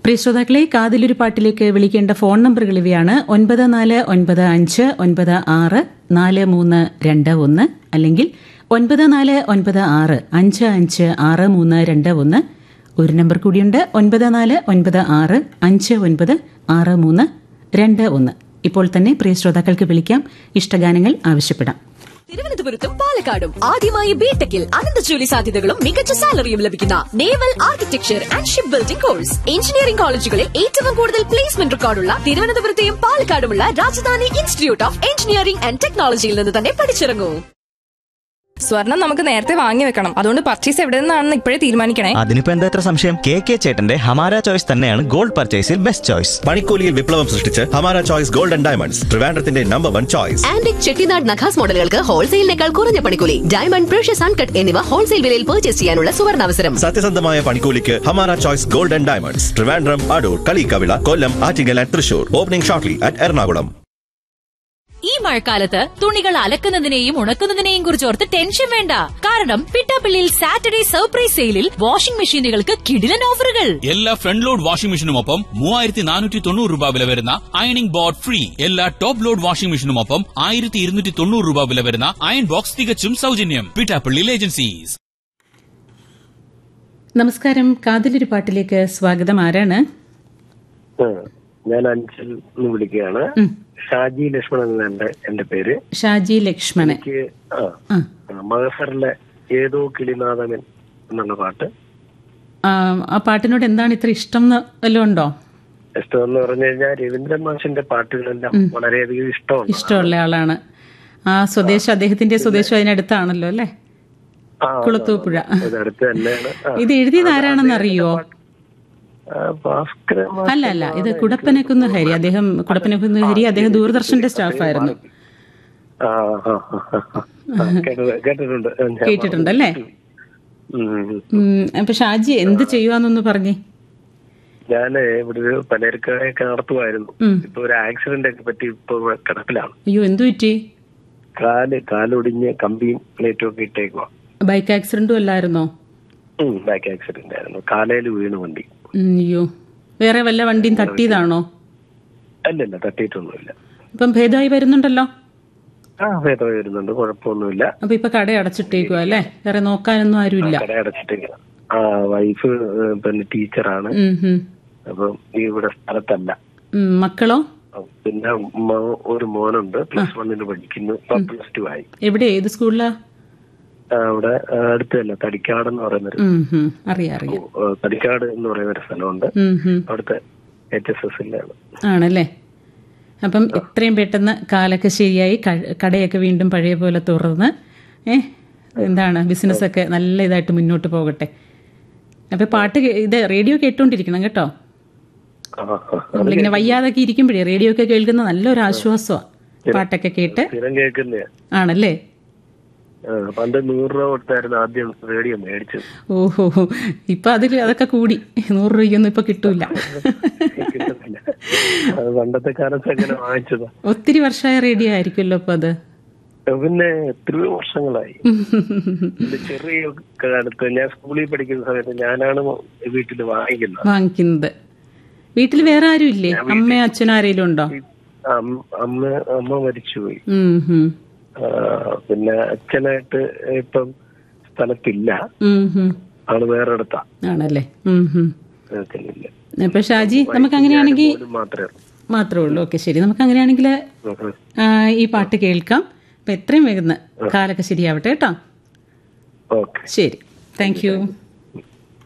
പ്രിയ ശ്രോതാക്കളെ കാതിലൊരു പാട്ടിലേക്ക് വിളിക്കേണ്ട ഫോൺ നമ്പറുകൾ ഇവയാണ് ഒൻപത് നാല് ഒൻപത് അഞ്ച് ഒൻപത് ആറ് നാല് മൂന്ന് രണ്ട് ഒന്ന് അല്ലെങ്കിൽ ഒൻപത് നാല് ഒൻപത് ആറ് അഞ്ച് അഞ്ച് ആറ് മൂന്ന് രണ്ട് ഒന്ന് ഒരു നമ്പർ കൂടിയുണ്ട് ഒൻപത് നാല് ഒൻപത് ആറ് അഞ്ച് ഒൻപത് ആറ് മൂന്ന് രണ്ട് ഒന്ന് ഇപ്പോൾ തന്നെ പ്രിയ ശ്രോതാക്കൾക്ക് വിളിക്കാം ഇഷ്ടഗാനങ്ങൾ ആവശ്യപ്പെടാം തിരുവനന്തപുരത്തും പാലക്കാടും ആദ്യമായി ബിടെക്കിൽ അനന്ത ജോലി സാധ്യതകളും മികച്ച സാലറിയും ലഭിക്കുന്ന naval architecture and ship building course engineering കോളേജുകളിൽ ഏറ്റവും കൂടുതൽ പ്ലേസ്മെന്റ് റെക്കോർഡുള്ള തിരുവനന്തപുരത്തെയും പാലക്കാടുമുള്ള Rajadhani institute of engineering and ടെക്നോളജിയിൽ നിന്ന് തന്നെ പഠിച്ചിറങ്ങൂ സ്വർണം നമുക്ക് നേരത്തെ വാങ്ങി വെക്കണം അതുകൊണ്ട് പർച്ചേസ് എവിടെ നിന്നാണെന്ന് ഇപ്പോഴേ തീരുമാനിക്കണേ അതിനിപ്പോ എന്താ ഇത്ര സംശയം കെ കെ ചേട്ടന്റെ ഹമാര ചോയ്സ് തന്നെയാണ് ഗോൾഡ് പർച്ചേസിൽ ബെസ്റ്റ് ചോയ്സ് പണിക്കൂലിയിൽ വിപ്ലവം സൃഷ്ടിച്ച് Hamara choice gold and diamonds ട്രിവാൻഡ്രത്തിന്റെ number one choice antique Chettinad നഖാസ് മോഡലുകൾക്ക് ഹോൾസെയിലിനേക്കാൾ കുറഞ്ഞ പണിക്കൂലി ഡയമണ്ട് പ്രഷ്യസ് അൺകട്ട് എന്നിവ ഹോൾസെയിൽ വിലയിൽ പർച്ചേസ് ചെയ്യാനുള്ള സുവർണാവസരം സത്യസന്ധമായ പണിക്കൂലിക്ക് Hamara choice gold and diamonds Trivandrum Adoor Kaliyikkavila Kollam Attingal and Thrissur opening shortly at Ernakulam ഈ മഴക്കാലത്ത് തുണികൾ അലക്കുന്നതിനെയും ഉണക്കുന്നതിനെയും കുറിച്ച് ഓർത്ത് ടെൻഷൻ വേണ്ട കാരണം പിട്ടാപ്പിള്ളിയിൽ സാറ്റർഡേ സർപ്രൈസ് സെയിലിൽ വാഷിംഗ് മെഷീനുകൾക്ക് കിടിലൻ ഓഫറുകൾ എല്ലാ ഫ്രണ്ട് ലോഡ് വാഷിംഗ് മെഷീനുമൊപ്പം മൂവായിരത്തി നാനൂറ്റി തൊണ്ണൂറ് രൂപ വില വരുന്ന അയണിംഗ് ബോർഡ് ഫ്രീ എല്ലാ ടോപ്പ് ലോഡ് വാഷിംഗ് മെഷീനുമൊപ്പം ആയിരത്തി ഇരുന്നൂറ്റി തൊണ്ണൂറ് രൂപ വില വരുന്ന അയൺ ബോക്സ് തികച്ചും സൗജന്യം പിറ്റാപ്പള്ളിയിൽ ഏജൻസീസ് നമസ്കാരം കാതിലൊരു പാട്ടിലേക്ക് സ്വാഗതം ആരാണ് ആ, ഞാൻ അഞ്ചൽ നിന്ന് വിളിക്കുകയാണ് ഷാജി ലക്ഷ്മണൻ എന്നാണ് എന്റെ പേര് ഷാജി ലക്ഷ്മണൻ എനിക്ക് ആ ആ ആ, മഹസറിലെ ഏതോ കിളിനാഥമൻ എന്നുള്ള പാട്ട് ആ, ആ പാട്ടിനോട് എന്താണ് ഇത്ര ഇഷ്ടം എന്ന് വല്ലതും ഉണ്ടോ ഇഷ്ടമെന്ന് പറഞ്ഞു കഴിഞ്ഞാൽ രവീന്ദ്രൻ മാഷിന്റെ പാട്ടുകളെല്ലാം വളരെയധികം ഇഷ്ടമാണ് ഇഷ്ടമുള്ള ആളാണ് ആ സ്വദേശം അദ്ദേഹത്തിന്റെ സ്വദേശം അതിനടുത്താണല്ലോ അല്ലേ ആ, കുളത്തൂപ്പുഴ ഇത് അടുത്ത് തന്നെയാണ് ആ. ഇത് എഴുതിയത് ആരാണെന്ന് അറിയോ ആ, ഭാസ്കരൻ മാഷ് അല്ല അല്ല ഇത് കുടപ്പനക്കുന്ന് ഹരി അദ്ദേഹം കുടപ്പനക്കുന്ന് ഹരി അദ്ദേഹം ദൂരദർശന്റെ സ്റ്റാഫായിരുന്നു ആ, ആ, ആ, ആ, ആ, കേട്ടത്- കേട്ടിട്ടുണ്ട് ഞാൻ കേട്ടിട്ടുണ്ടല്ലേ ഉം. ഉം, അപ്പൊ ഷാജി എന്ത് ചെയ്യുവാന്നൊന്ന് പറഞ്ഞേ ഞാന് ഇവിടെ ഒരു പലചരക്കടയൊക്കെ നടത്തുമായിരുന്നു ഉം. ഇപ്പൊ ഒരു ആക്സിഡന്റ് ഒക്കെ പറ്റി ഇപ്പൊ കിടപ്പിലാണ് അയ്യോ എന്തു പറ്റി കാല് കാലൊടിഞ്ഞ് കമ്പിയും പ്ലേറ്റും ഒക്കെ ഇട്ടേക്കുവാ ബൈക്ക് ആക്സിഡന്റും അല്ലായിരുന്നോ ബാക്ക് ആക്സിഡന്റ് ആയിരുന്നു കാലയിൽ വീണ് വണ്ടി ഉം, അയ്യോ വേറെ വല്ല വണ്ടിയും തട്ടിയതാണോ അല്ലല്ല തട്ടിയിട്ടൊന്നുമില്ല ഇപ്പം ഭേദമായി വരുന്നുണ്ടല്ലോ ആ ഭേദം വരുന്നുണ്ട് കുഴപ്പമൊന്നുമില്ല അപ്പൊ ഇപ്പൊ കട അടച്ചിട്ടേക്കുവാ അല്ലേ വേറെ നോക്കാനൊന്നും ആരുമില്ല കട അടച്ചിട്ടേക്ക് ആ വൈഫ് ഏഹ്, പിന്നെ ടീച്ചറാണ് ഉം, ഉം. അപ്പം ഈ ഇവിടെ സ്ഥലത്തല്ല ഉം, മക്കളോ അപ്പൊ പിന്നെ മോ- ഒരു മോനുണ്ട് പ്ലസ് വണ്ണിന് പഠിക്കുന്നു ഇപ്പൊ പ്ലസ് ടു ആയി എവിടെ ഏത് സ്കൂളിലാ ആ, അവിടെ ആ, അടുത്ത് തന്നെ തടിക്കാട് എന്ന് പറയുന്ന ഒരു ഉം, ഉം. അറിയാം അറിയാം ഏഹ്, തടിക്കാട് എന്ന് പറയുന്ന ഒരു സ്ഥലമുണ്ട് ഉം, ഉം. അവിടുത്തെ എച്ച് എസ് എസിലാണ് ആണല്ലേ അപ്പം എത്രയും പെട്ടെന്ന് കാലൊക്കെ ശരിയായി ക- കടയൊക്കെ വീണ്ടും പഴയ പോലെ തുറന്ന് ഏ എന്താണ് ബിസിനസ്സൊക്കെ നല്ല ഇതായിട്ട് മുന്നോട്ട് പോകട്ടെ അപ്പൊ പാട്ട് കേ- ഇത് റേഡിയോ കേട്ടോണ്ടിരിക്കണം കേട്ടോ ആ ആ നമ്മളിങ്ങനെ വയ്യാതൊക്കെ ഇരിക്കുമ്പോഴേ റേഡിയോ ഒക്കെ കേൾക്കുന്ന നല്ലൊരു ആശ്വാസമാണ് പാട്ടൊക്കെ കേട്ട് സ്ഥിരം കേൾക്കുന്നേ ആണല്ലേ പണ്ട് നൂറ് രൂപ കൊടുത്തായിരുന്നു ആദ്യം റേഡിയോ മേടിച്ചത് ഓഹോ ഇപ്പൊ അതിൽ അതൊക്കെ കൂടി നൂറ് രൂപയ്ക്കൊന്നും ഇപ്പൊ കിട്ടൂല കിട്ടുന്നില്ല അത് പണ്ടത്തെ കാലത്ത് അങ്ങനെ വാങ്ങിച്ചതാ ഒത്തിരി വർഷമായ റേഡിയോ ആയിരിക്കുമല്ലോ അപ്പൊ അത് പിന്നെ എത്രയോ വർഷങ്ങളായി ഇത് ചെറിയ കാലത്ത് ഞാൻ സ്കൂളിൽ പഠിക്കുന്ന സമയത്ത് ഞാനാണ് വീട്ടിൽ വാങ്ങിക്കുന്നത് വാങ്ങിക്കുന്നത് വീട്ടിൽ വേറെ ആരും ഇല്ലേ അമ്മയോ അച്ഛനോ ആരെങ്കിലും ഉണ്ടോ അം- അമ്മ അമ്മ മരിച്ചുപോയി ഉം, ഉം. ആ, പിന്നെ അച്ഛനായിട്ട് ഇപ്പം സ്ഥലത്തില്ല ഉം, ഉം. ആള് വേറെ അടുത്താ ആണല്ലേ ഉം, ഉം. സ്ഥലത്തില്ല അപ്പൊ ഷാജി നമുക്ക് അങ്ങനെയാണെങ്കിൽ പോലും മാത്രമേ ഉള്ളൂ. മാത്രമേ ഉള്ളൂ ഓക്കെ ശരി നമുക്ക് അങ്ങനെയാണെങ്കിൽ ഉം, ഉം. ഈ പാട്ട് കേൾക്കാം അപ്പൊ എത്രയും വേഗം കാലൊക്കെ ശരിയാവട്ടെ കേട്ടോ ഓക്കെ ശരി താങ്ക് യു